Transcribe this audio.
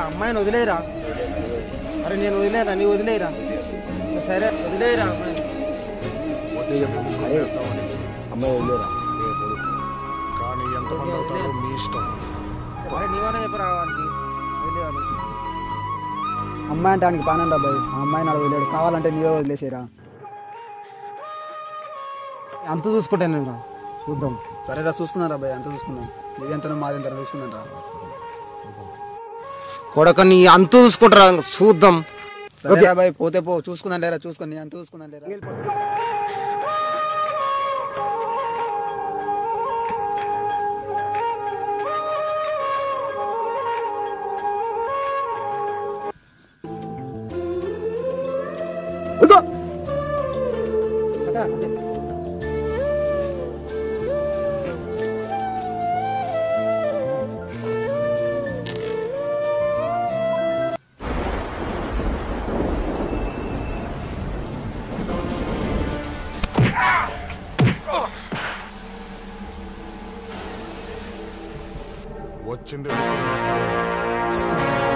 అమ్మాయిని వదిలేరా అరే నేను వదిలేరా నీ వదిలేరా సరే వదిలేరా అమ్మాయిని అమ్మాయి వదిలేరా కానీ ఎంతమంది అవుతారో మీ ఇష్టం అరే నీవన్నా చెప్పరా వానికి వదిలేవాడు అమ్మాయి అంటే ఆయనకి పానండి అబ్బాయి ఆ అమ్మాయిని అలా వదిలేడు కావాలంటే నీవే వదిలేసేరా అంత చూసుకుంటాను నేను చూద్దాం సరేరా చూసుకున్నారా అబ్బాయి అంత చూసుకుందాం నీదెంతనో మాదెంతనో చూసుకున్నాను రా కొడక నీ అంత చూసుకుంటారా చూద్దాం సరే అబ్బాయి పోతే పో చూసుకున్నాను లేరా చూసుకొని అంత చూసుకున్నాను లేరా వచ్చింది వెతుకుతున్నావు.